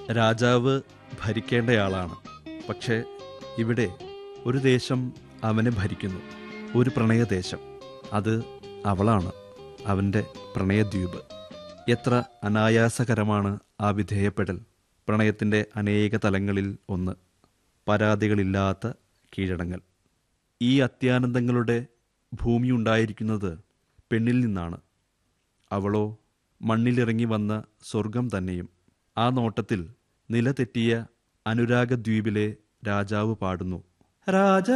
രാജാവ് ഭരിക്കേണ്ടയാളാണ് പക്ഷേ ഇവിടെ ഒരു ദേശം അവനെ ഭരിക്കുന്നു ഒരു പ്രണയദേശം അത് അവളാണ് അവൻ്റെ പ്രണയദ്വീപ് എത്ര അനായാസകരമാണ് ആ വിധേയപ്പെടൽ പ്രണയത്തിൻ്റെ അനേക തലങ്ങളിൽ ഒന്ന് പരാതികളില്ലാത്ത കീഴടങ്ങൽ ഈ അത്യാനന്ദങ്ങളുടെ ഭൂമി ഉണ്ടായിരിക്കുന്നത് പെണ്ണിൽ നിന്നാണ് അവളോ മണ്ണിലിറങ്ങി വന്ന സ്വർഗം തന്നെയും ആ നോട്ടത്തിൽ നിലതെറ്റിയ അനുരാഗദ്വീപിലെ രാജാവ് പാടുന്നു രാജ